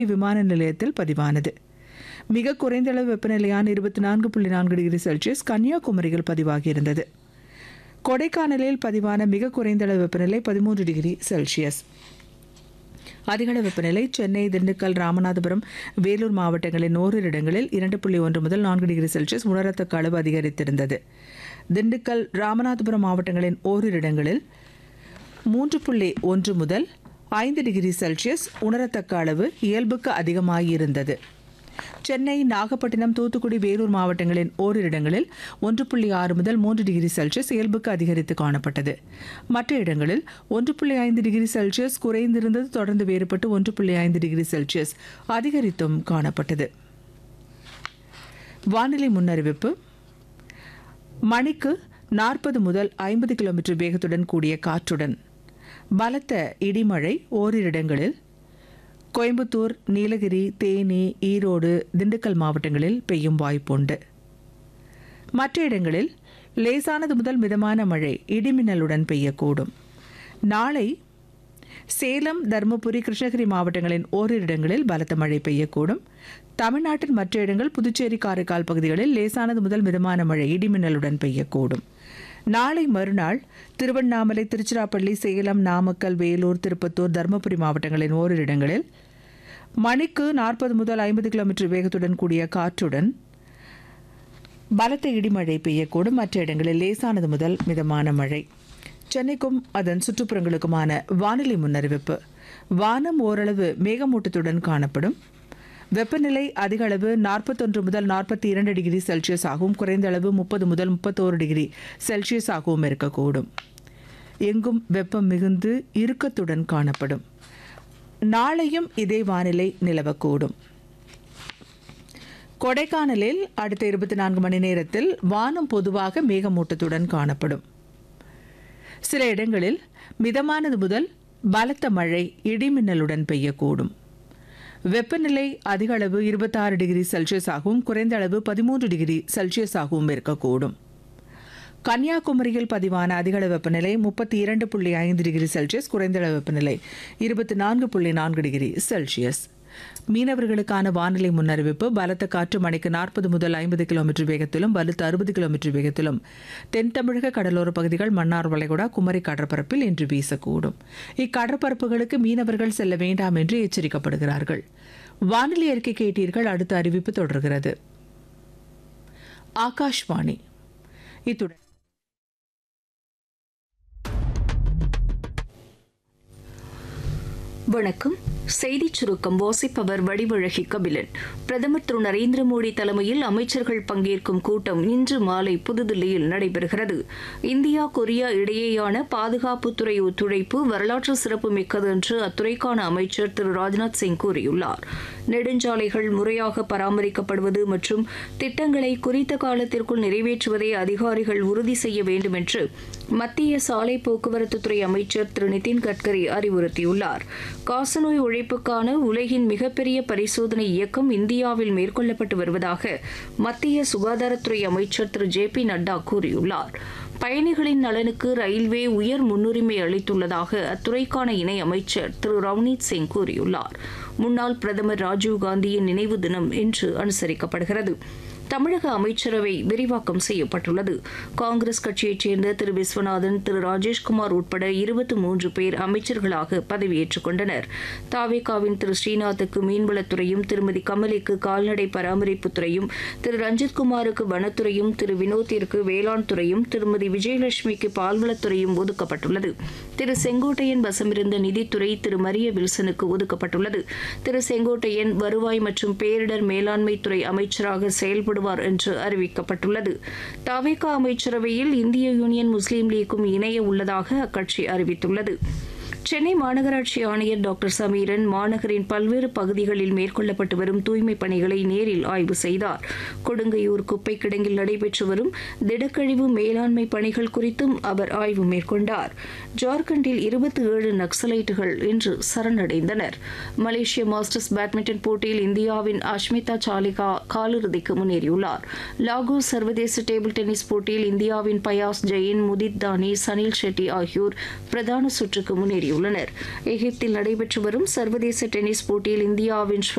விமான நிலையத்தில் பதிவானது மிக குறைந்த அளவு வெப்பநிலையான இருபத்தி நான்கு புள்ளி நான்கு டிகிரி செல்சியஸ் கன்னியாகுமரியில் பதிவாகியிருந்தது கொடைக்கானலில் பதிவான மிக குறைந்த அளவு வெப்பநிலை பதிமூன்று டிகிரி செல்சியஸ் அதிகளவு வெப்பநிலை சென்னை திண்டுக்கல் ராமநாதபுரம் வேலூர் மாவட்டங்களின் ஓரிரு இடங்களில் இரண்டு புள்ளி ஒன்று முதல் நான்கு டிகிரி செல்சியஸ் உணரத்தக்க அளவு அதிகரித்திருந்தது திண்டுக்கல் ராமநாதபுரம் மாவட்டங்களின் ஓரிரு இடங்களில் மூன்று புள்ளி ஒன்று முதல் ஐந்து டிகிரி செல்சியஸ் உணரத்தக்க அளவு இயல்புக்கு அதிகமாகியிருந்தது சென்னை நாகப்பட்டினம் தூத்துக்குடி வேலூர் மாவட்டங்களின் ஓரிரு இடங்களில் ஒன்று புள்ளி ஆறு முதல் மூன்று டிகிரி செல்சியஸ் இயல்புக்கு அதிகரித்து காணப்பட்டது மற்ற இடங்களில் ஒன்று புள்ளி ஐந்து டிகிரி செல்சியஸ் குறைந்திருந்தது தொடர்ந்து வேறுபட்டு ஒன்று புள்ளி ஐந்து டிகிரி செல்சியஸ் அதிகரித்தும் காணப்பட்டது வானிலை முன்னறிவிப்பு மணிக்கு நாற்பது முதல் ஐம்பது கிலோமீட்டர் வேகத்துடன் கூடிய காற்றுடன் பலத்த இடிமழை ஓரிரு இடங்களில் கோயம்புத்தூர் நீலகிரி தேனி ஈரோடு திண்டுக்கல் மாவட்டங்களில் பெய்யும் வாய்ப்புண்டு மற்ற இடங்களில் லேசானது முதல் மிதமான மழை இடிமின்னலுடன் பெய்யக்கூடும் நாளை சேலம் தருமபுரி கிருஷ்ணகிரி மாவட்டங்களின் ஓரிரு இடங்களில் பலத்த மழை பெய்யக்கூடும் தமிழ்நாட்டின் மற்ற இடங்கள் புதுச்சேரி காரைக்கால் பகுதிகளில் லேசானது முதல் மிதமான மழை இடிமின்னலுடன் பெய்யக்கூடும் நாளை மறுநாள் திருவண்ணாமலை திருச்சிராப்பள்ளி சேலம் நாமக்கல் வேலூர் திருப்பத்தூர் தருமபுரி மாவட்டங்களின் ஓரிரு இடங்களில் மணிக்கு நாற்பது முதல் ஐம்பது கிலோமீட்டர் வேகத்துடன் கூடிய காற்றுடன் பலத்த இடிமழை பெய்யக்கூடும் மற்ற இடங்களில் லேசானது முதல் மிதமான மழை சென்னைக்கும் அதன் சுற்றுப்புறங்களுக்குமான வானிலை முன்னறிவிப்பு வானம் ஓரளவு மேகமூட்டத்துடன் காணப்படும் வெப்பநிலை அதிக அளவு நாற்பத்தொன்று முதல் நாற்பத்தி இரண்டு டிகிரி செல்சியஸ் ஆகவும் குறைந்த அளவு முப்பது முதல் முப்பத்தோரு டிகிரி செல்சியஸ் ஆகவும் இருக்கக்கூடும் எங்கும் வெப்பம் மிகுந்து இறுக்கத்துடன் காணப்படும் நாளையும் இதே வானிலை நிலவக்கூடும் கொடைக்கானலில் அடுத்த இருபத்தி நான்கு மணி நேரத்தில் வானம் பொதுவாக மேகமூட்டத்துடன் காணப்படும் சில இடங்களில் மிதமானது முதல் பலத்த மழை இடிமின்னலுடன் பெய்யக்கூடும் வெப்பநிலை அதிக அளவு இருபத்தாறு டிகிரி செல்சியஸ் ஆகவும் குறைந்த அளவு பதிமூன்று டிகிரி செல்சியஸ் ஆகவும் இருக்கக்கூடும் கன்னியாகுமரியில் பதிவான அதிகள வெப்பநிலை முப்பத்தி இரண்டு புள்ளி ஐந்து டிகிரி செல்சியஸ் குறைந்த அளவு வெப்பநிலை இருபத்தி நான்கு புள்ளி நான்கு டிகிரி செல்சியஸ் மீனவர்களுக்கான வானிலை முன்னறிவிப்பு பலத்த காற்று மணிக்கு நாற்பது முதல் ஐம்பது கிலோமீட்டர் வேகத்திலும் வலுத்த அறுபது கிலோமீட்டர் வேகத்திலும் தென் தமிழக கடலோர பகுதிகள் மன்னார் வளைகுடா குமரி கடற்பரப்பில் இன்று வீசக்கூடும் இக்கடற்பரப்புகளுக்கு மீனவர்கள் செல்ல வேண்டாம் என்று எச்சரிக்கப்படுகிறார்கள் வானிலை அறிக்கை கேட்டீர்கள் அடுத்த அறிவிப்பு தொடர்கிறது ஆகாஷ்வாணி இத்துடன் வணக்கம் செய்திச் சுருக்கம் வாசிப்பவர் வடிவழகி கபிலன் பிரதமர் திரு நரேந்திர மோடி தலைமையில் அமைச்சர்கள் பங்கேற்கும் கூட்டம் இன்று மாலை புதுதில்லியில் நடைபெறுகிறது இந்தியா கொரியா இடையேயான பாதுகாப்புத்துறை ஒத்துழைப்பு வரலாற்று சிறப்பு மிக்கது என்று அத்துறைக்கான அமைச்சர் திரு ராஜ்நாத் சிங் கூறியுள்ளார் நெடுஞ்சாலைகள் முறையாக பராமரிக்கப்படுவது மற்றும் திட்டங்களை குறித்த காலத்திற்குள் நிறைவேற்றுவதை அதிகாரிகள் உறுதி செய்ய வேண்டும் என்று மத்திய சாலை போக்குவரத்துத்துறை அமைச்சர் திரு நிதின் கட்கரி அறிவுறுத்தியுள்ளார் காசநோய் ஒழிப்புக்கான உலகின் மிகப்பெரிய பரிசோதனை இயக்கம் இந்தியாவில் மேற்கொள்ளப்பட்டு வருவதாக மத்திய சுகாதாரத்துறை அமைச்சர் திரு ஜே பி நட்டா கூறியுள்ளார் பயணிகளின் நலனுக்கு ரயில்வே உயர் முன்னுரிமை அளித்துள்ளதாக அத்துறைக்கான இணை அமைச்சர் திரு ரவ்னீத் சிங் கூறியுள்ளார் முன்னாள் பிரதமர் ராஜீவ்காந்தியின் நினைவு தினம் இன்று அனுசரிக்கப்படுகிறது தமிழக அமைச்சரவை விரிவாக்கம் செய்யப்பட்டுள்ளது காங்கிரஸ் கட்சியைச் சேர்ந்த திரு விஸ்வநாதன் திரு ராஜேஷ்குமார் உட்பட இருபத்தி மூன்று பேர் அமைச்சர்களாக பதவியேற்றுக் கொண்டனர் தாவேகாவின் திரு ஸ்ரீநாத்துக்கு மீன்வளத்துறையும் திருமதி கமலிக்கு கால்நடை பராமரிப்புத்துறையும் திரு ரஞ்சித்குமாருக்கு வனத்துறையும் திரு வினோத்திற்கு வேளாண் துறையும் திருமதி விஜயலட்சுமிக்கு பால்வளத்துறையும் ஒதுக்கப்பட்டுள்ளது திரு செங்கோட்டையன் வசமிருந்த நிதித்துறை திரு மரிய வில்சனுக்கு ஒதுக்கப்பட்டுள்ளது திரு செங்கோட்டையன் வருவாய் மற்றும் பேரிடர் மேலாண்மை துறை அமைச்சராக செயல்படும் செயல்படுவார் என்று அறிவிக்கப்பட்டுள்ளது தவேகா அமைச்சரவையில் இந்திய யூனியன் முஸ்லீம் லீக்கும் இணைய உள்ளதாக அக்கட்சி அறிவித்துள்ளது சென்னை மாநகராட்சி ஆணையர் டாக்டர் சமீரன் மாநகரின் பல்வேறு பகுதிகளில் மேற்கொள்ளப்பட்டு வரும் தூய்மைப் பணிகளை நேரில் ஆய்வு செய்தார் கொடுங்கையூர் குப்பை கிடங்கில் நடைபெற்று வரும் திடக்கழிவு மேலாண்மை பணிகள் குறித்தும் அவர் ஆய்வு மேற்கொண்டார் ஜார்க்கண்டில் இருபத்தி ஏழு நக்சலைட்டுகள் இன்று சரணடைந்தனர் மலேசிய மாஸ்டர்ஸ் பேட்மிண்டன் போட்டியில் இந்தியாவின் அஷ்மிதா சாலிகா காலிறுதிக்கு முன்னேறியுள்ளார் லாகோஸ் சர்வதேச டேபிள் டென்னிஸ் போட்டியில் இந்தியாவின் பயாஸ் ஜெயின் முதித் தானி சனில் ஷெட்டி ஆகியோர் பிரதான சுற்றுக்கு முன்னேறியுள்ளனர் முன்னேறியுள்ளனர் எகிப்தில் நடைபெற்று வரும் சர்வதேச டென்னிஸ் போட்டியில் இந்தியாவின்